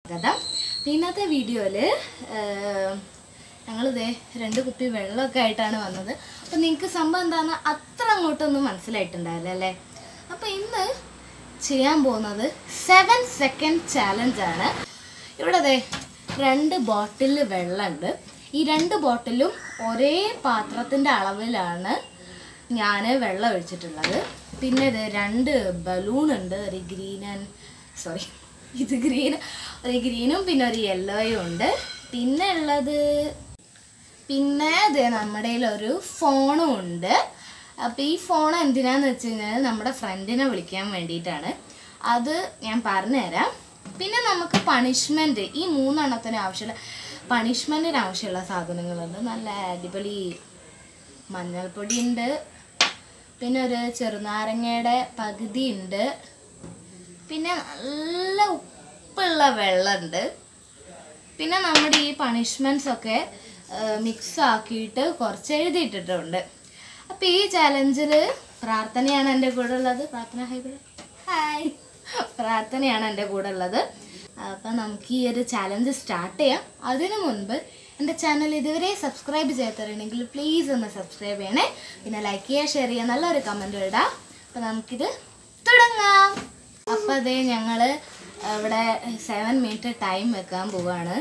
സ്വാഗതം ഇന്നത്തെ വീഡിയോയിൽ ഞങ്ങളിതേ രണ്ട് കുപ്പി വെള്ളമൊക്കെ ആയിട്ടാണ് വന്നത് അപ്പോൾ നിങ്ങൾക്ക് സംഭവം എന്താണെന്ന് അത്ര അങ്ങോട്ടൊന്നും മനസ്സിലായിട്ടുണ്ടാവില്ല അല്ലേ അപ്പോൾ ഇന്ന് ചെയ്യാൻ പോകുന്നത് സെവൻ സെക്കൻഡ് ചാലഞ്ചാണ് ഇവിടെ ദേ രണ്ട് ബോട്ടിൽ വെള്ളമുണ്ട് ഈ രണ്ട് ബോട്ടിലും ഒരേ പാത്രത്തിൻ്റെ അളവിലാണ് ഞാൻ വെള്ളം ഒഴിച്ചിട്ടുള്ളത് പിന്നെ ഇത് രണ്ട് ബലൂൺ ഉണ്ട് ഒരു ഗ്രീൻ ആൻഡ് സോറി ഇത് ഗ്രീൻ ഒരു ഗ്രീനും പിന്നെ ഒരു യെല്ലോയും ഉണ്ട് പിന്നെ ഉള്ളത് പിന്നെ ഇത് നമ്മുടെ കയ്യിൽ ഒരു ഫോണും ഉണ്ട് അപ്പോൾ ഈ ഫോൺ എന്തിനാന്ന് വെച്ച് കഴിഞ്ഞാൽ നമ്മുടെ ഫ്രണ്ടിനെ വിളിക്കാൻ വേണ്ടിയിട്ടാണ് അത് ഞാൻ പറഞ്ഞുതരാം പിന്നെ നമുക്ക് പണിഷ്മെൻറ്റ് ഈ മൂന്നെണ്ണത്തിന് ആവശ്യമുള്ള പണിഷ്മെൻറ്റിന് ആവശ്യമുള്ള സാധനങ്ങളുണ്ട് നല്ല അടിപൊളി മഞ്ഞൾപ്പൊടി ഉണ്ട് പിന്നെ ഒരു ചെറുനാരങ്ങയുടെ പകുതി ഉണ്ട് പിന്നെ നല്ല ഉപ്പുള്ള വെള്ളമുണ്ട് പിന്നെ നമ്മുടെ ഈ പണിഷ്മെൻറ്റ്സ് ഒക്കെ മിക്സ് ആക്കിയിട്ട് കുറച്ച് എഴുതിയിട്ടിട്ടുണ്ട് അപ്പോൾ ഈ ചാലഞ്ചിൽ പ്രാർത്ഥനയാണ് എൻ്റെ കൂടെ ഉള്ളത് പ്രാർത്ഥന ഹായ് കൂടെ ഹായ് പ്രാർത്ഥനയാണ് എൻ്റെ കൂടെ ഉള്ളത് അപ്പം നമുക്ക് ഈ ഒരു ചാലഞ്ച് സ്റ്റാർട്ട് ചെയ്യാം അതിനു മുൻപ് എൻ്റെ ചാനൽ ഇതുവരെ സബ്സ്ക്രൈബ് ചെയ്യാത്തവരുണ്ടെങ്കിൽ പ്ലീസ് ഒന്ന് സബ്സ്ക്രൈബ് ചെയ്യണേ പിന്നെ ലൈക്ക് ചെയ്യുക ഷെയർ ചെയ്യുക നല്ലൊരു കമൻറ്റ് ഇടാം അപ്പം നമുക്കിത് തുടങ്ങാം അപ്പോൾ അതേ ഞങ്ങൾ ഇവിടെ സെവൻ മിനിറ്റ് ടൈം വെക്കാൻ പോവാണ്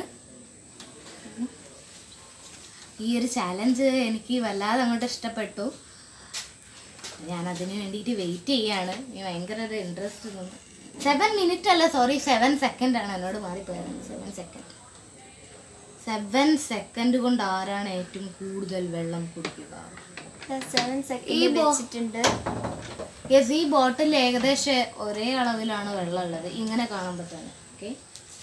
ഈ ഒരു ചാലഞ്ച് എനിക്ക് വല്ലാതെ അങ്ങോട്ട് ഇഷ്ടപ്പെട്ടു ഞാൻ അതിന് വേണ്ടിയിട്ട് വെയിറ്റ് ചെയ്യാണ് എനിക്ക് ഭയങ്കര ഒരു ഇൻട്രസ്റ്റ് തോന്നുന്നു സെവൻ മിനിറ്റ് അല്ല സോറി സെവൻ സെക്കൻഡ് ആണ് എന്നോട് മാറിപ്പോയത് സെവൻ സെക്കൻഡ് സെവൻ സെക്കൻഡ് കൊണ്ട് ആരാണ് ഏറ്റവും കൂടുതൽ വെള്ളം കുടിക്കുക സെവൻ ഈ സെക്കൻഡ് ബോ- വെച്ചിട്ടുണ്ട് യെസ് ഈ ബോട്ടിൽ ഏകദേശം ഒരേ അളവിലാണ് വെള്ളം ഉള്ളത് ഇങ്ങനെ കാണുമ്പോൾ തന്നെ ഓക്കെ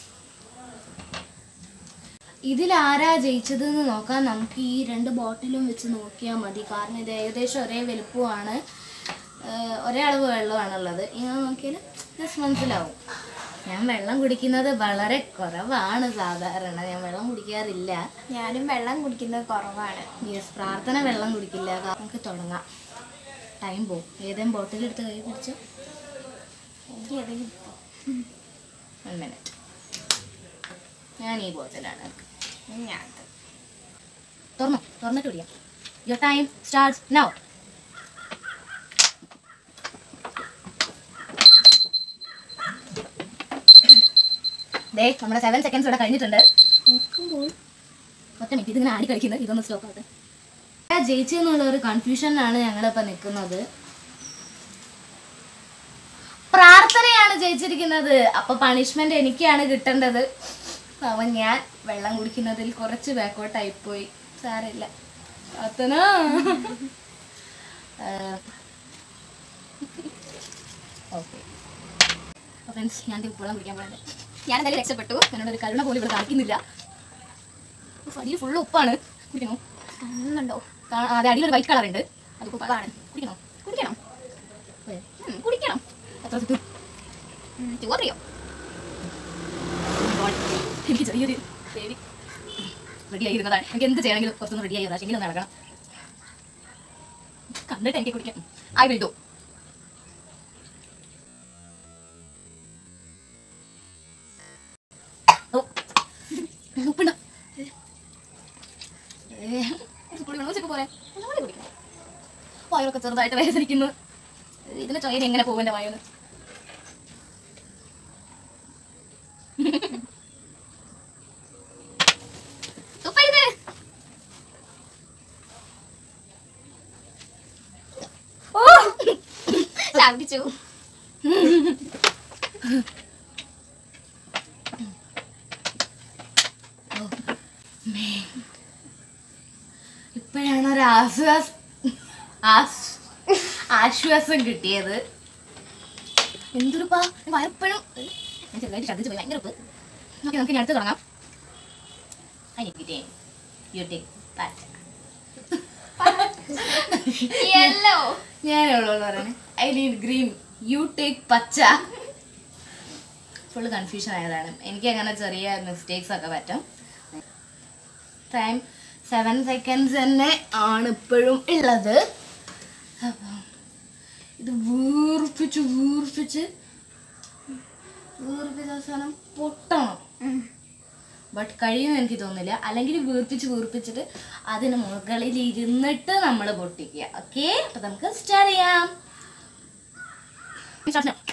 ഇതിൽ ആരാ ജയിച്ചതെന്ന് നോക്കാൻ നമുക്ക് ഈ രണ്ട് ബോട്ടിലും വെച്ച് നോക്കിയാൽ മതി കാരണം ഇത് ഏകദേശം ഒരേ വലുപ്പമാണ് ഏഹ് ഒരേ അളവ് വെള്ളമാണുള്ളത് ഇങ്ങനെ നോക്കിയാൽ ജസ്റ്റ് മനസ്സിലാവും ഞാൻ വെള്ളം കുടിക്കുന്നത് വളരെ കുറവാണ് സാധാരണ ഞാൻ വെള്ളം കുടിക്കാറില്ല ഞാനും വെള്ളം കുടിക്കുന്നത് കുറവാണ് യെസ് പ്രാർത്ഥന വെള്ളം കുടിക്കില്ല കാരണം നമുക്ക് തുടങ്ങാം ടൈം പോകും ഏതെങ്കിലും ബോട്ടിലെടുത്ത് കൈ പിടിച്ചോ എനിക്ക് ഏതെങ്കിലും വൺ മിനിറ്റ് ഞാൻ ഈ ബോട്ടിലാണ് ഞാൻ തുറന്നു തുറന്നിട്ട് കുടിക്കാം യുവർ ടൈം സ്റ്റാർട്ട് നൗ ദേ നമ്മുടെ സെവൻ സെക്കൻഡ്സ് ഇവിടെ കഴിഞ്ഞിട്ടുണ്ട് നിൽക്കുമ്പോൾ ഒറ്റ മിനിറ്റ് ഇതിങ്ങനെ ആടി കളിക്കുന്നത് ഇതൊന്ന് സ്റ്റോപ്പ് ആവട്ടെ ആരാ ജയിച്ചെന്നുള്ള ഒരു കൺഫ്യൂഷനിലാണ് ഞങ്ങളിപ്പോൾ നിൽക്കുന്നത് പ്രാർത്ഥനയാണ് ജയിച്ചിരിക്കുന്നത് അപ്പൊ പണിഷ്മെന്റ് എനിക്കാണ് കിട്ടേണ്ടത് അവൻ ഞാൻ വെള്ളം കുടിക്കുന്നതിൽ കുറച്ച് ബാക്കോട്ടായി പോയി സാരമില്ല പ്രാർത്ഥന ഓക്കെ ഫ്രണ്ട്സ് ഞാൻ ദേ വെള്ളം കുടിക്കാൻ പോയത് ഞാൻ എന്തായാലും രക്ഷപ്പെട്ടു എന്നോടൊരു കരുണ പോലും ഇവിടെ കാണിക്കുന്നില്ല അടിയിൽ ഫുള്ള് ഉപ്പാണ് കുടിക്കണോ കാണുന്നുണ്ടോ കാ- അതെ അടിയിലൊരു വൈറ്റ് കളർ ഉണ്ട് അത് ഉപ്പാണ് കുടിക്കണോ കുടിക്കണം അതെ. ഉം, കുടിക്കണം എത്ര കിട്ടും ചോറിയോ എനിക്ക് ചെറിയൊരു പേടി റെഡി ആയിരുന്നതാണ് എനിക്ക് എന്ത് ചെയ്യണമെങ്കിലും കുറച്ചൊന്ന് റെഡി ആയി എങ്കിലും നടക്കണം കണ്ടിട്ട് എനിക്ക് കുടിക്കാം ഐ വിൽ ഡു ഉപ്പുണ്ടോ ഏ, കുറച്ച് കൂടി വേണം, കുറച്ചൊക്കെ പോരെ ഒന്നുകൂടി കുടിക്കണം വയറൊക്കെ ചെറുതായിട്ട് വേദനിക്കുന്നു ഇതിന്റെ ചോയന എങ്ങനെ പോകും എൻ്റെ വയറ് തുപ്പരുത് ഓ ഛർദിച്ചു ഇപ്പോഴാണ് ഒരു ആശ്വാസം ആസ്- ആശ്വാസം കിട്ടിയത് എന്തൊരുപ്പാ വയറെപ്പോഴും ഞാൻ ചെറുതായിട്ട് ഛർദ്ദിച്ചു പോയി ഭയങ്കര ഉപ്പ് ഓക്കെ നമുക്ക് ഇനി അടുത്ത് തുടങ്ങാം അതിനെ യു ടേക്ക് പാറ്റ് യെല്ലോ ഞാൻ എവിടെ പറയണേ I need green you take പച്ച ഫുള്ള് കൺഫ്യൂഷൻ ആയതാണ് എനിക്ക് അങ്ങനെ ചെറിയ മിസ്റ്റേക്സ് ഒക്കെ പറ്റും ടൈം സെവൻ സെക്കൻഡ്സ് തന്നെ ആണ് ഇപ്പോഴും ഉള്ളത് അപ്പം ഇത് വീർപ്പിച്ച് വീർപ്പിച്ച് വീർപ്പിച്ച അവസാനം പൊട്ടണം ബട്ട് കഴിയുമെന്ന് എനിക്ക് തോന്നുന്നില്ല അല്ലെങ്കിൽ വീർപ്പിച്ച് വീർപ്പിച്ചിട്ട് അതിന് മുകളിൽ ഇരുന്നിട്ട് നമ്മൾ പൊട്ടിക്കുക ഓക്കെ അപ്പൊ നമുക്ക് സ്റ്റാർട്ട് ചെയ്യാം Start now.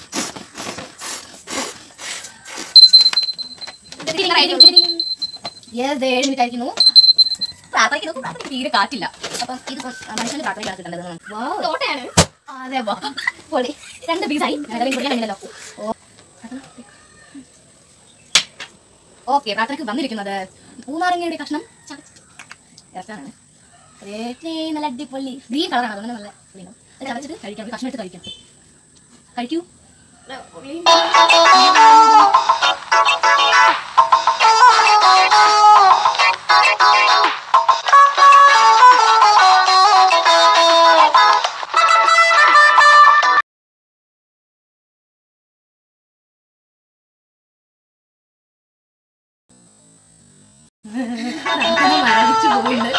Yes, ദേ ഏഴ് മിനിറ്റ് ആയിരിക്കുന്നു പ്രാർത്ഥനയ്ക്ക് നോക്കും പ്രാർത്ഥനയ്ക്ക് തീരെ കാറ്റില്ല അപ്പം ഇത് മനുഷ്യന് പ്രാർത്ഥനയ്ക്കാണ് കിട്ടേണ്ടത് Wow. തോട്ടയാണ് അതെ വാ പൊളി രണ്ട് പീസായി പിടിക്കാനില്ലല്ലോ ഓ ഓക്കെ പ്രാർത്ഥനയ്ക്ക് വന്നിരിക്കുന്നത് പൂനാരങ്ങയുടെ കഷ്ണം ഇറക്കാനാണ് നല്ല അടിപൊളി ഗ്രീൻ കളറാണ് അതുകൊണ്ട് നല്ല പൊളിയാണ്. അത് ചതച്ചിട്ട് കഴിക്കാം ഒരു കഷ്ണം എടുത്ത് കഴിക്കാം കഴിക്കൂ പ്രാർത്ഥന മരവിച്ചു പോയിട്ടുണ്ട്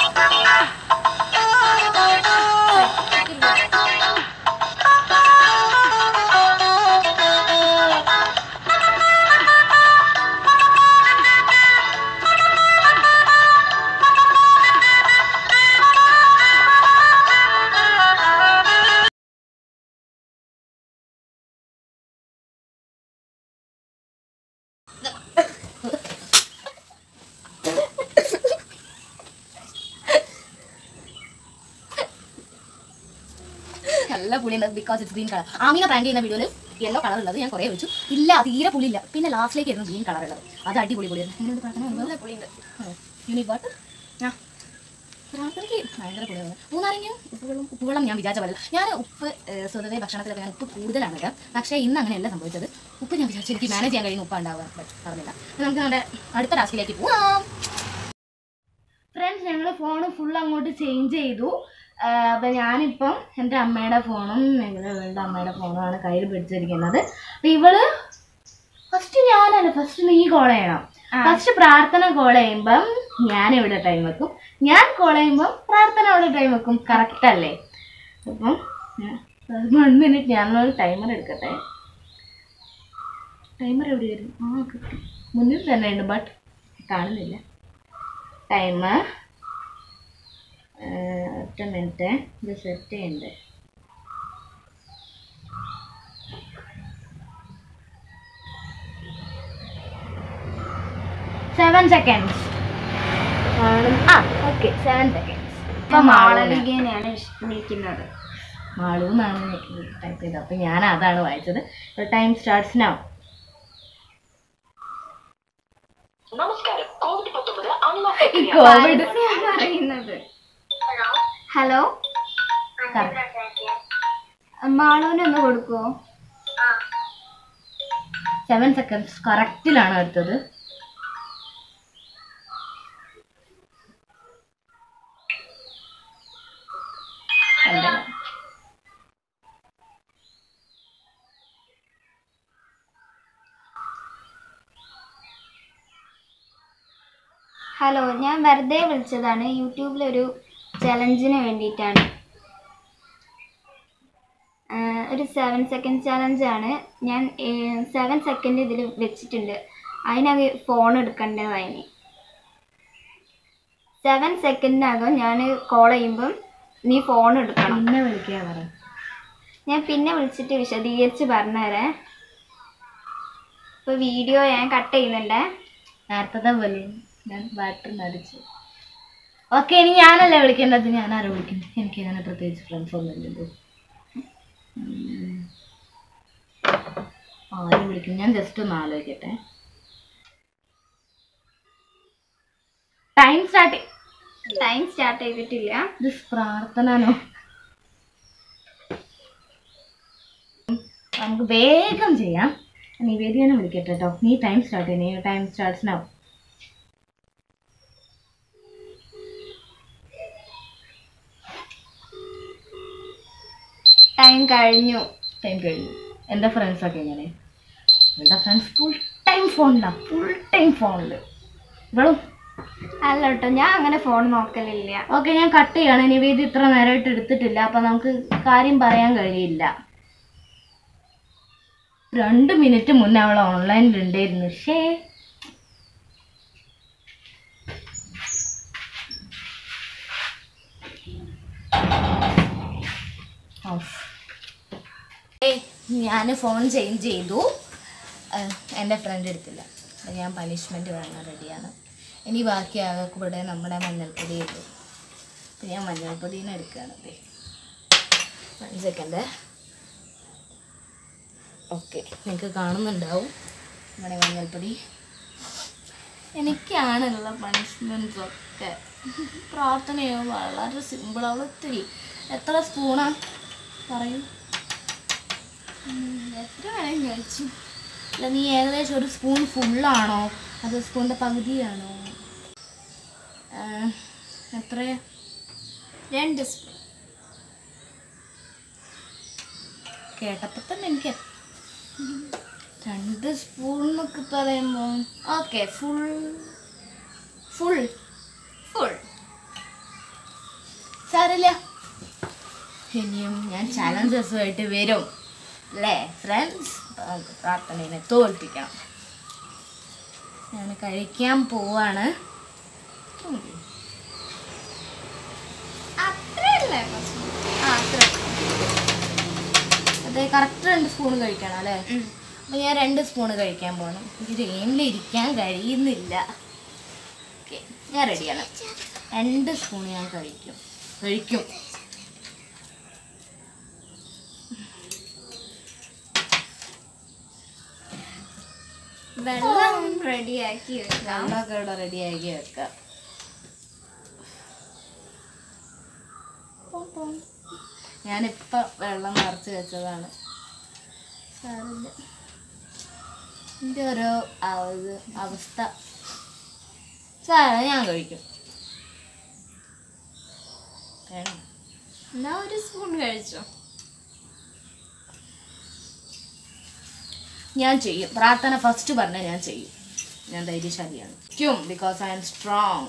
നല്ല പുളിയുണ്ട് because it's green colour Ameena prank ചെയ്യുന്ന വീഡിയോയിൽ യെല്ലോ കളർ ഉള്ളത് ഞാൻ കുറേ വെച്ചു ഇല്ല തീരെ പുളിയില്ല പിന്നെ ലാസ്റ്റിലേക്ക് ആയിരുന്നു ഗ്രീൻ കളർ ഉള്ളത് അത് അടിപൊളി പൊളിയായിരുന്നു എങ്ങനെയുണ്ട് പ്രാർത്ഥന നല്ല പുളിയുണ്ട് യൂണിക് വാട്ട് ആ പ്രാർത്ഥനയ്ക്ക് ഭയങ്കര പുളിയാണ് മൂന്നാരെങ്കിലും ഉപ്പുകളും ഉപ്പുവെള്ളം ഞാൻ വിചാരിച്ച പോലെ ഞാൻ ഉപ്പ് ഏഹ്, സ്വതവേ ഭക്ഷണത്തിലൊക്കെ ഞാൻ ഉപ്പ് കൂടുതലാണ് ഇടുക പക്ഷേ ഇന്ന് അങ്ങനെയല്ല സംഭവിച്ചത് ഉപ്പ് ഞാൻ വിചാരിച്ചു എനിക്ക് മാനേജ് ചെയ്യാൻ കഴിയുന്ന ഉപ്പ് ഉണ്ടാവുക ബട്ട് പറഞ്ഞില്ല നമുക്ക് നമ്മുടെ അടുത്ത ടാസ്കിലേക്ക് പോവാം ഫ്രണ്ട്സ് ഞങ്ങൾ ഫോൺ ഫുൾ അങ്ങോട്ട് ചേഞ്ച് ചെയ്തു ആഹ് അപ്പൊ ഞാനിപ്പം എൻ്റെ അമ്മയുടെ ഫോണും ഞങ്ങളുടെ ഇവളുടെ അമ്മയുടെ ഫോണുമാണ് കയ്യിൽ പിടിച്ചിരിക്കുന്നത് അപ്പൊ ഇവള് ഫസ്റ്റ് ഞാനല്ല ഫസ്റ്റ് നീ കോൾ ചെയ്യണം ഫസ്റ്റ് പ്രാർത്ഥന കോൾ ചെയ്യുമ്പം ഞാൻ ഇവിടെ ടൈം വെക്കും ഞാൻ കോൾ ചെയ്യുമ്പം പ്രാർത്ഥന അവിടെ ടൈം വെക്കും കറക്റ്റ് അല്ലേ അപ്പം വൺ മിനിറ്റ് ഞാനൊരു ടൈമർ എടുക്കട്ടെ ടൈമർ എവിടെ വരും ആ കിട്ടി മുന്നിൽ തന്നെ ഉണ്ട് ബട്ട് കാണുന്നില്ല ടൈമർ ഒറ്റ മിനിറ്റ് ഇത് സെറ്റ് ചെയ്യണ്ടേ സെവൻ സെക്കൻഡ്സ് ആ ഓക്കെ സെവൻ സെക്കൻഡ്സ് ഇപ്പം മാളവിക മാളവികനെയാണ് വിളിക്കുന്നത് മാളു എന്നാണ് ടൈപ്പ് ചെയ്തത് അപ്പം ഞാൻ അതാണ് വായിച്ചത് ടൈം സ്റ്റാർട്ട്സ് നൗ നമസ്കാരം കോവിഡ് പത്തൊമ്പത് അൺലോക്ക് ഈ കോവിഡ് പറയുന്നത് ഹലോ മാളൂനൊന്ന് കൊടുക്കുവോ സെവൻ സെക്കൻഡ്സ് കറക്റ്റിലാണ് എടുത്തത് കണ്ടില്ല. ഹലോ ഞാൻ വെറുതെ വിളിച്ചതാണ് യൂട്യൂബിലൊരു ചലഞ്ചിന് വേണ്ടിയിട്ടാണ് ആഹ് ഒരു സെവൻ സെക്കൻഡ് ചലഞ്ചാണ് ഞാൻ സെവൻ സെക്കൻഡ് ഇതിൽ വെച്ചിട്ടുണ്ട് അതിനകത്ത് ഫോൺ എടുക്കേണ്ടതായിന് സെവൻ സെക്കൻഡിനകം ഞാൻ കോൾ ചെയ്യുമ്പം നീ ഫോൺ എടുക്കണം പിന്നെ വിളിക്കുക പറ ഞാൻ പിന്നെ വിളിച്ചിട്ട് വിശദീകരിച്ച് പറഞ്ഞുതരേ ഇപ്പോൾ വീഡിയോ ഞാൻ കട്ട് ചെയ്യുന്നുണ്ടേ നേരത്തെ പോലെ ഞാൻ ബാറ്ററി അടിച്ചു ഓക്കെ ഇനി ഞാനല്ലേ വിളിക്കേണ്ടത് ഞാൻ ആരെ വിളിക്കും എനിക്ക് അങ്ങനെ പ്രത്യേകിച്ച് ഫ്രണ്ട്സ് ഒന്നും ഇല്ലല്ലോ ഉം. ആര് വിളിക്കും ഞാൻ ജസ്റ്റ് ഒന്ന് ആലോചിക്കട്ടെ ടൈം സ്റ്റാർട്ട് ടൈം സ്റ്റാർട്ട് ചെയ്തിട്ടില്ല ഇത് പ്രാർത്ഥനോ നമുക്ക് വേഗം ചെയ്യാം നിവേദിനെ വിളിക്കട്ടെ കേട്ടോ നീ ടൈം സ്റ്റാർട്ട് ചെയ്യണേ ടൈം സ്റ്റാർട്ട്സ് നൗ ടൈം കഴിഞ്ഞു ടൈം കഴിഞ്ഞു എൻ്റെ ഫ്രണ്ട്സൊക്കെ എങ്ങനെ എൻ്റെ ഫ്രണ്ട്സ് ഫുൾ ടൈം ഫോണിലാണ് ഫുൾ ടൈം ഫോണിൽ ഇവളും അല്ല കേട്ടോ ഞാൻ അങ്ങനെ ഫോൺ നോക്കലില്ല ഓക്കെ ഞാൻ കട്ട് ചെയ്യാണ് നിവേദി ഇത്ര നേരമായിട്ട് എടുത്തിട്ടില്ല അപ്പം നമുക്ക് കാര്യം പറയാൻ കഴിയില്ല രണ്ട് മിനിറ്റ് മുന്നേ അവൾ ഓൺലൈനിൽ ഉണ്ടായിരുന്നു ഷേ ഞാൻ ഫോൺ ചേഞ്ച് ചെയ്തു ഏഹ്, എൻ്റെ ഫ്രണ്ട് എടുത്തില്ല അപ്പം ഞാൻ പണിഷ്മെൻറ്റ് വേണം റെഡിയാണ് ഇനി ബാക്കി ആകെ കൂടെ നമ്മുടെ മഞ്ഞൾപ്പൊടി ഇട്ടു അപ്പം ഞാൻ മഞ്ഞൾപ്പൊടീനെ എടുക്കുകയാണ് ദേ. വൺ സെക്കൻഡ് ഓക്കെ നിങ്ങൾക്ക് കാണുന്നുണ്ടാവും നമ്മുടെ മഞ്ഞൾപ്പൊടി എനിക്കാണുള്ള പണിഷ്മെൻറ്റ്സ് ഒക്കെ പ്രാർത്ഥനയോ വളരെ സിമ്പിൾ അവൾ ഒത്തിരി എത്ര സ്പൂണാ പറയൂ ഉം, എത്ര വേണമെങ്കിൽ കഴിച്ചു അല്ല നീ ഏകദേശം ഒരു സ്പൂൺ ഫുള്ളാണോ അതോ സ്പൂണിൻ്റെ പകുതിയാണോ എത്ര രണ്ട് സ്പൂൺ കേട്ടപ്പോൾ തന്നെ എനിക്ക് രണ്ട് സ്പൂൺ എന്നൊക്കെ പറയുമ്പോൾ ഓക്കെ ഫുൾ ഫുൾ ഫുൾ സാരില്ല ഇനിയും ഞാൻ ചാലഞ്ചസുമായിട്ട് വരും അല്ലേ ഫ്രണ്ട്സ് നമുക്ക് പ്രാർത്ഥനയെ തോൽപ്പിക്കണം ഞാൻ കഴിക്കാൻ പോവാണ് ഉം. അത്രയല്ലേ ആ അത്ര അതെ കറക്റ്റ് രണ്ട് സ്പൂൺ കഴിക്കണം അല്ലേ അപ്പം ഞാൻ രണ്ട് സ്പൂൺ കഴിക്കാൻ പോകണം എനിക്ക് ട്രെയിനിൽ ഇരിക്കാൻ കഴിയുന്നില്ല ഓക്കെ ഞാൻ റെഡിയാണ് രണ്ട് സ്പൂൺ ഞാൻ കഴിക്കും കഴിക്കും വെള്ളം റെഡിയാക്കി വെക്കാം വെള്ളമൊക്കെ ഇവിടെ റെഡിയാക്കി വെക്കാം ഞാനിപ്പം വെള്ളം നിറച്ച് വെച്ചതാണ് സാറില്ല എൻ്റെ ഓരോ അവ- അവസ്ഥ സാറ ഞാൻ കഴിക്കും വേണം എന്നാ ഒരു സ്പൂൺ കഴിച്ചോ ഞാൻ ചെയ്യും പ്രാർത്ഥന ഫസ്റ്റ് പറഞ്ഞാൽ ഞാൻ ചെയ്യും ഞാൻ ധൈര്യശാലിയാണ് ചെയ്യും ബിക്കോസ് ഐ എം സ്ട്രോങ്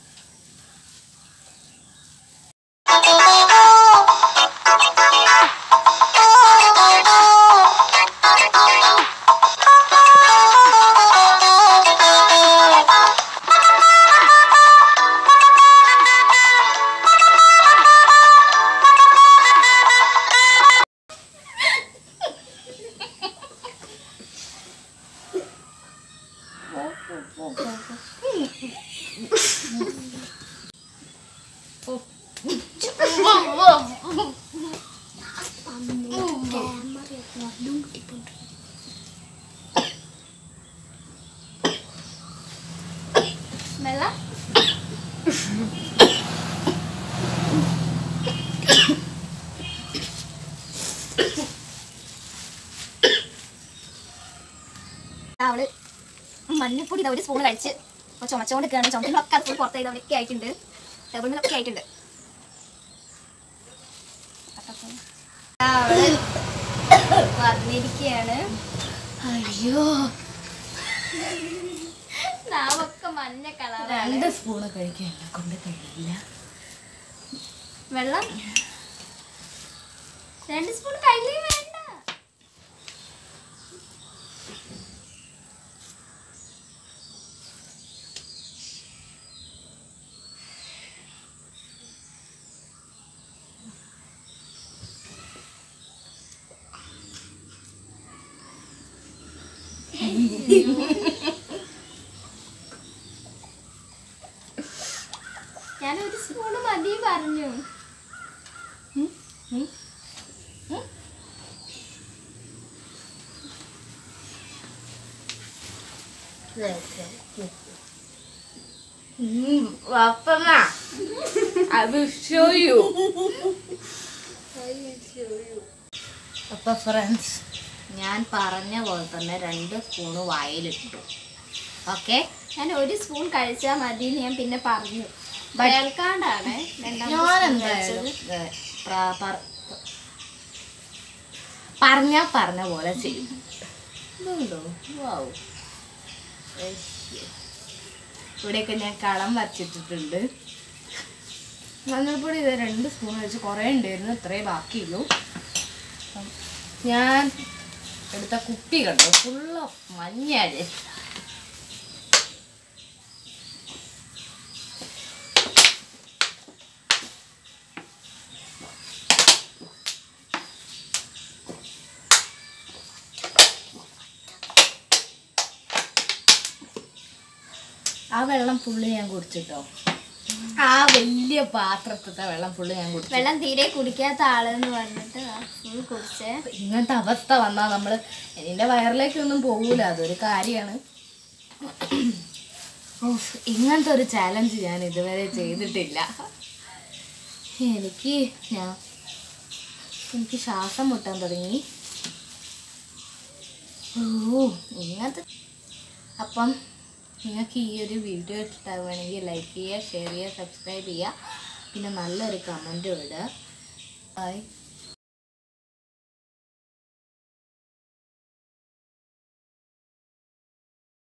വെള്ളം അവള് മഞ്ഞപ്പൊടി ഇതാ ഒരു സ്പൂൺ കഴിച്ച് അപ്പോൾ ചുമച്ചുകൊണ്ട് നിൽക്കുകയാണ് ചുമക്കുന്നൊക്കെ അത് ഫുൾ പുറത്തായി അവിടെയൊക്കെ ആയിട്ടുണ്ട് ടേബിൾ മേലൊക്കെ ആയിട്ടുണ്ട് അവള് വന്നിരിക്കുകയാണ് അയ്യോ നാവൊക്കെ മഞ്ഞ കളറാണ് രണ്ട് സ്പൂണ് കഴിക്കാൻ എന്നെ കൊണ്ട് കഴിയില്ല വെള്ളം രണ്ട് സ്പൂൺ കയ്യിൽ വേണ്ട ഞാൻ ഒരു സ്പൂൺ മതി പറഞ്ഞു വപ്പമ്മ I will show you. അപ്പൊ ഫ്രണ്ട്സ് ഞാൻ പറഞ്ഞ പോലെ തന്നെ രണ്ട് സ്പൂണ് വായിലിട്ടു ഓക്കെ ഞാൻ ഒരു സ്പൂൺ കഴിച്ചാൽ മതി എന്ന് ഞാൻ പിന്നെ പറഞ്ഞു But- കേൾക്കാണ്ടാണ് രണ്ടാമത്തെ ഞാൻ spoon എന്തായാലും കഴിച്ചത്. ഏ, പ്ര- പറ- പറഞ്ഞ പറഞ്ഞ പോലെ ചെയ്യും ഇതുണ്ടോ വൗ ഇവിടെയൊക്കെ ഞാൻ കളം വരച്ചിട്ടിട്ടുണ്ട് മഞ്ഞൾപ്പൊടി ഇത് രണ്ട് സ്പൂൺ വെച്ച് കുറേ ഉണ്ടായിരുന്നു ഇത്രേ ബാക്കിയുള്ളൂ അപ്പം ഞാൻ എടുത്ത കുപ്പി കണ്ടോ ഫുള്ള് മഞ്ഞാണ് ആ വെള്ളം ഫുള്ള് ഞാൻ കുടിച്ചിട്ടോ ആ വലിയ പാത്രത്തിലത്തെ വെള്ളം ഫുള്ള് ഞാൻ കുടിച്ചു വെള്ളം തീരെ കുടിക്കാത്ത ആളെന്ന് പറഞ്ഞിട്ട് ഫുൾ കുടിച്ചേ ഇങ്ങനത്തെ അവസ്ഥ വന്നാൽ നമ്മൾ എൻ്റെ വയറിലേക്കൊന്നും പോകൂല അതൊരു കാര്യമാണ് ഓഫ് ഇങ്ങനത്തെ ഒരു ചാലഞ്ച് ഞാൻ ഇതുവരെ ചെയ്തിട്ടില്ല എനിക്ക് ഞാൻ എനിക്ക് ശ്വാസം മുട്ടാൻ തുടങ്ങി ഓ ഇങ്ങനത്തെ അപ്പം നിങ്ങൾക്ക് ഈ ഒരു വീഡിയോ ഇഷ്ടമാവുകയാണെങ്കിൽ ലൈക്ക് ചെയ്യുക ഷെയർ ചെയ്യുക സബ്സ്ക്രൈബ് ചെയ്യുക പിന്നെ നല്ലൊരു കമൻറ്റും ഇടുക ബൈ